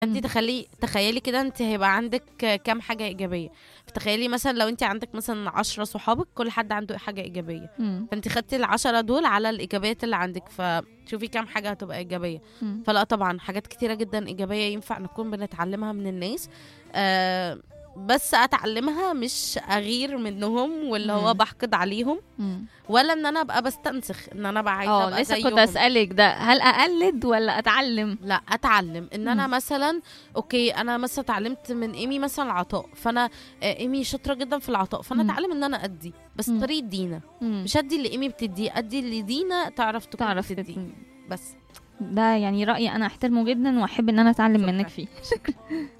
انت مم. تخلي تخيلي كده انت هيبقى عندك كام حاجه ايجابيه تخيلي مثلا لو انت عندك مثلا عشرة صحابك كل حد عنده حاجه ايجابيه مم. فانت خدتي العشرة دول على الايجابيات اللي عندك فشوفي كام حاجه هتبقى ايجابيه مم. فلا طبعا حاجات كتيره جدا ايجابيه ينفع نكون بنتعلمها من الناس آه بس اتعلمها مش اغير منهم واللي هو مم. بحقد عليهم مم. ولا ان انا ابقى بستنسخ ان انا ابقى عايزه اه ابقى لسه كنت زيهم. اسالك ده هل اقلد ولا اتعلم لا اتعلم ان انا مم. مثلا اوكي انا مثلا اتعلمت من ايمي مثلا العطاء فانا آه، ايمي شاطره جدا في العطاء فانا مم. اتعلم ان انا ادي بس مم. طريقه دينا مم. مش ادي اللي ايمي بتديه ادي اللي دينا تعرف تكون تعرف بتديه تت- بس ده يعني رايي انا احترمه جدا واحب ان انا اتعلم شكراً. منك فيه